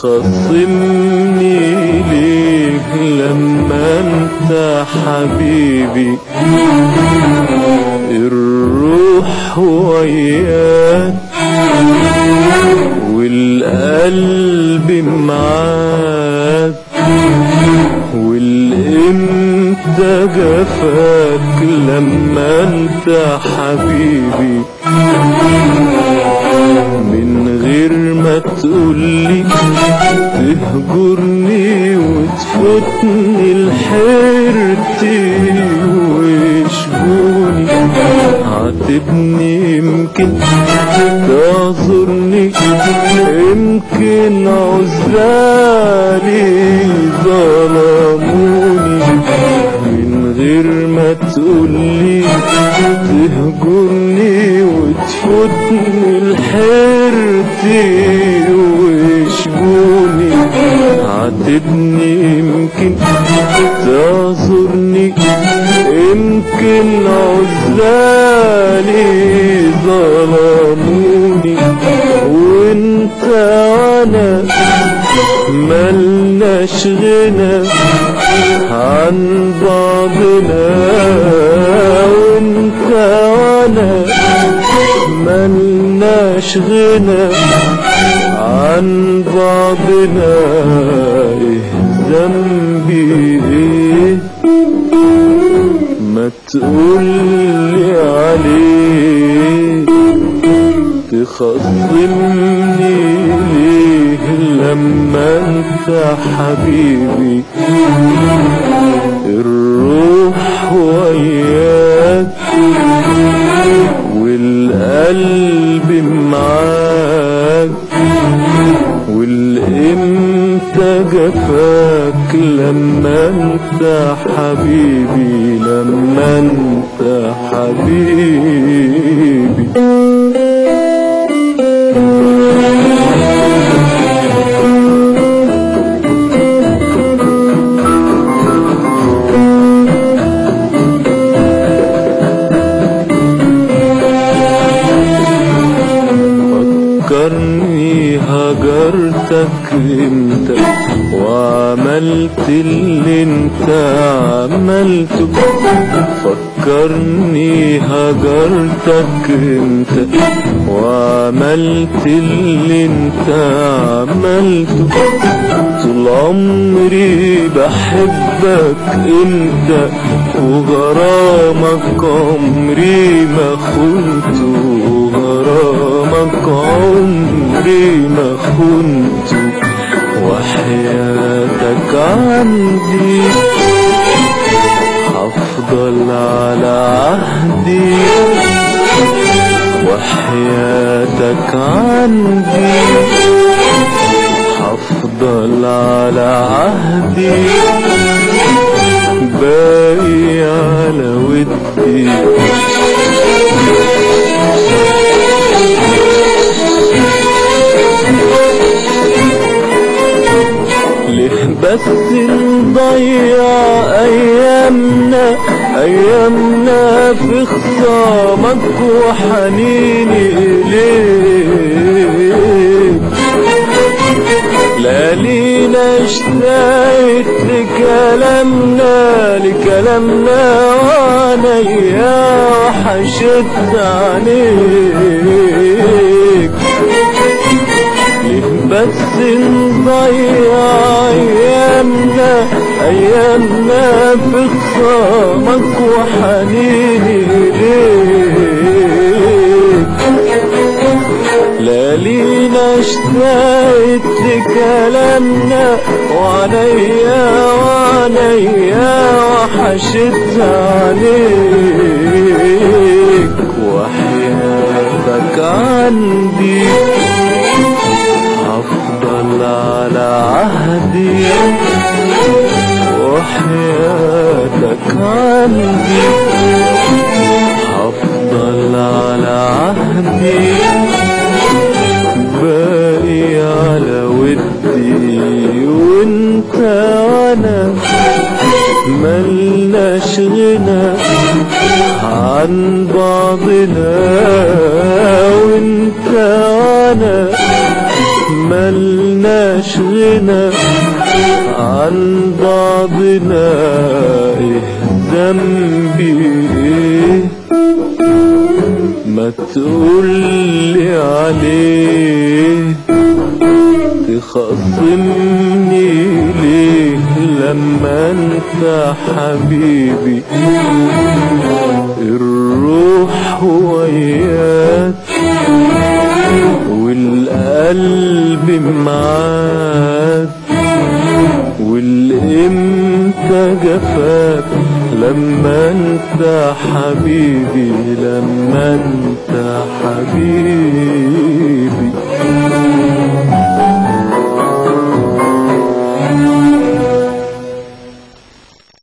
تخصمني ليه لما انت حبيبي الروح وياك والقلب معاك والامتى جفاك لما انت حبيبي من غير ما تقولي تهجرني وتفوتني لحيرتي ويشبوني عاتبني يمكن تعذرني يمكن عزالي ظلموني من غير ما تقولي تهجرني وتفوتني لحيرتي ويشبوني عاتبني يمكن تعذرني يمكن عزالي ظلموني وانت وانا ملناش غنى عن بعضنا وانت وانا ملناش غنى عن بعضنا ايه ذنبي ايه ما تقولي عليه تخصمني ليه لما انت حبيبي الروح وياك والقلب معاك والامتى جفاك لما انت حبيبي لما انت حبيبي فكرني هجرتك انت وعملت اللي انت عملته فكرني هجرتك انت وعملت اللي انت عملته طول عمري بحبك انت وغرامك عمري ما خنته وغرامك عمري ما خنته وحياتك عندي هفضل على عهدي وحياتك عندي هفضل على عهدي باقي على ودي ليه بس نضيع ايامنا ايامنا في خصامك وحنيني اليك لا لينا اشتقت لكلامنا لكلامنا وعينيا وحشت عليك ليه بس نضيع ايامنا ايامنا في خصامك وحنيني ليك لا لينا اشتقت لكلامنا وعليا وعليا وحشت عليك وحياتك عندي هفضل على عهدي وحياتك عندي هفضل على عهدي باقي على ودي وانت وانا ملناش غنى عن بعضنا وانت وانا ملناش غنى بعضنا عن بعضنا ايه ذنبي ايه ما تقولي عليه تخصمني ليه لما انت حبيبي الروح وياك والقلب معاك والامتى جفاك لما انت حبيبي لما انت حبيبي